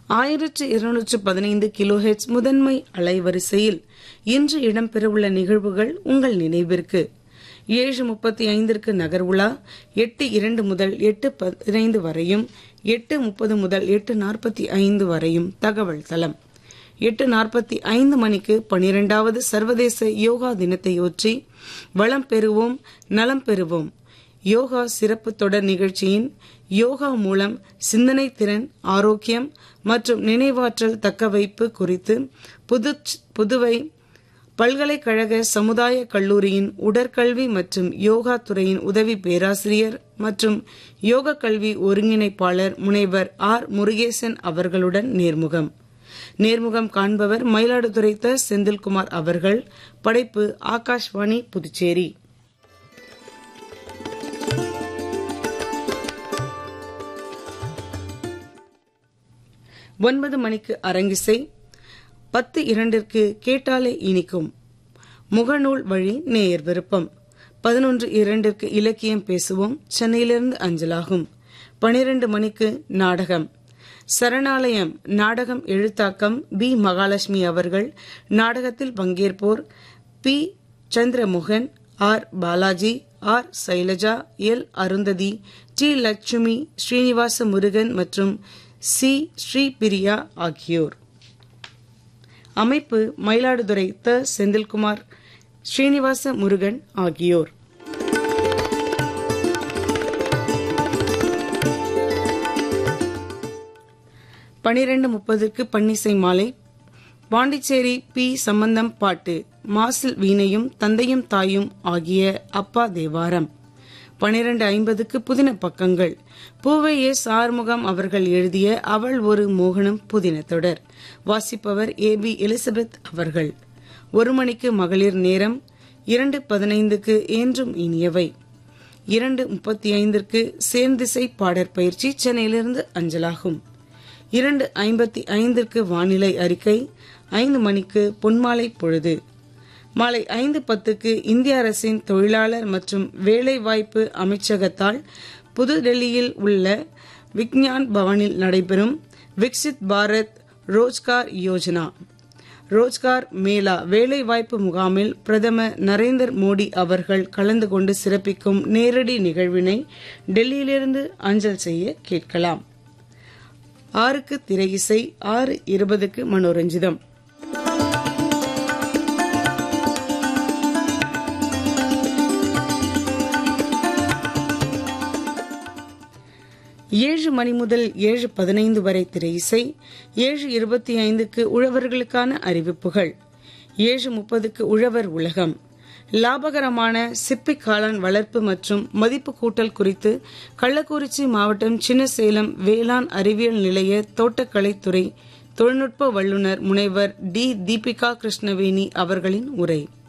ஆயிரத்து இருநூற்று பதினைந்து கிலோஹெட்ஸ் முதன்மை அலைவரிசையில் இன்று இடம்பெறவுள்ள நிகழ்வுகள் உங்கள் நினைவிற்கு ஏழு முப்பத்தி ஐந்திற்கு நகர்வுலா எட்டு இரண்டு முதல் எட்டு பதினைந்து வரையும் எட்டு முப்பது முதல் எட்டு நாற்பத்தி ஐந்து வரையும் தகவல் தளம் எட்டு நாற்பத்தி ஐந்து மணிக்கு பனிரெண்டாவது சர்வதேச யோகா தினத்தையொற்றி வளம் பெறுவோம் நலம் பெறுவோம் யோகா சிறப்பு தொடர் நிகழ்ச்சியின் யோகா மூலம் சிந்தனை திறன் ஆரோக்கியம் மற்றும் நினைவாற்றல் தக்கவைப்பு குறித்து புது புதுவை பல்கலைக்கழக சமுதாய கல்லூரியின் உடற்கல்வி மற்றும் யோகா துறையின் உதவி பேராசிரியர் மற்றும் யோக கல்வி ஒருங்கிணைப்பாளர் முனைவர் ஆர் முருகேசன் அவர்களுடன் நேர்முகம் நேர்முகம் காண்பவர் மயிலாடுதுறை த செந்தில்குமார் அவர்கள் படைப்பு ஆகாஷ்வாணி புதுச்சேரி ஒன்பது மணிக்கு அரங்கிசை பத்து இரண்டிற்கு கேட்டாலே இனிக்கும் முகநூல் வழி நேயர் விருப்பம் பதினொன்று இரண்டிற்கு இலக்கியம் பேசுவோம் சென்னையிலிருந்து அஞ்சலாகும் பனிரெண்டு மணிக்கு நாடகம் சரணாலயம் நாடகம் எழுத்தாக்கம் பி மகாலட்சுமி அவர்கள் நாடகத்தில் பங்கேற்போர் P Chandramohan R Balaji R Sailaja L Arundhati T Lakshmi Srinivasa Murugan மற்றும் சி ஸ்ரீபிரியா ஆகியோர் அமைப்பு மயிலாடுதுறை த செந்தில்குமார் ஸ்ரீனிவாச முருகன் ஆகியோர் பனிரெண்டு முப்பதுக்கு பன்னிசை மாலை பாண்டிச்சேரி பி சம்பந்தம் பாட்டு மாசில் வீணையும் தந்தையும் தாயும் ஆகிய அப்பா தேவாரம் பனிரெண்டு ஐம்பதுக்கு புதின பக்கங்கள் பூவை எஸ் ஆறுமுகம் அவர்கள் எழுதிய அவள் ஒரு மோகனம் புதின தொடர் வாசிப்பவர் ஏ பி எலிசபெத் அவர்கள் ஒரு மணிக்கு மகளிர் நேரம் இரண்டு பதினைந்துக்கு என்றும் இனியவை இரண்டு முப்பத்தி ஐந்திற்கு சேர்ந்திசை பாடற் பயிற்சி சென்னையிலிருந்து அஞ்சலாகும் இரண்டு ஐம்பத்தி ஐந்திற்கு வானிலை அறிக்கை ஐந்து மணிக்கு பொன்மாலை பொழுது மாலை ஐந்து பத்துக்கு இந்திய அரசின் தொழிலாளர் மற்றும் வேலைவாய்ப்பு அமைச்சகத்தால் புதுடெல்லியில் உள்ள விக்ஞான் பவனில் நடைபெறும் விக்சித் பாரத் ரோஜ்கார் யோஜனா ரோஜ்கார் மேளா வேலைவாய்ப்பு முகாமில் பிரதமர் நரேந்திர மோடி அவர்கள் கலந்து கொண்டு சிறப்பிக்கும் நேரடி நிகழ்வினை டெல்லியிலிருந்து அஞ்சல் செய்ய கேட்கலாம் ஆறுக்கு திரையிசை ஆறு இருபதுக்கு மனோரஞ்சிதம் ஏழு மணி முதல் ஏழு பதினைந்து வரை திரையிசை ஏழு இருபத்தி ஐந்துக்கு உழவர்களுக்கான அறிவிப்புகள் ஏழு முப்பதுக்கு உழவர் உலகம் லாபகரமான சிப்பி காளான் வளர்ப்பு மற்றும் மதிப்பு கூட்டல் குறித்து கள்ளக்குறிச்சி மாவட்டம் சின்னசேலம் வேளாண் அறிவியல் நிலைய தோட்டக்கலைத்துறை தொழில்நுட்ப வல்லுநர் முனைவர் டி தீபிகா கிருஷ்ணவேணி அவர்களின் உரை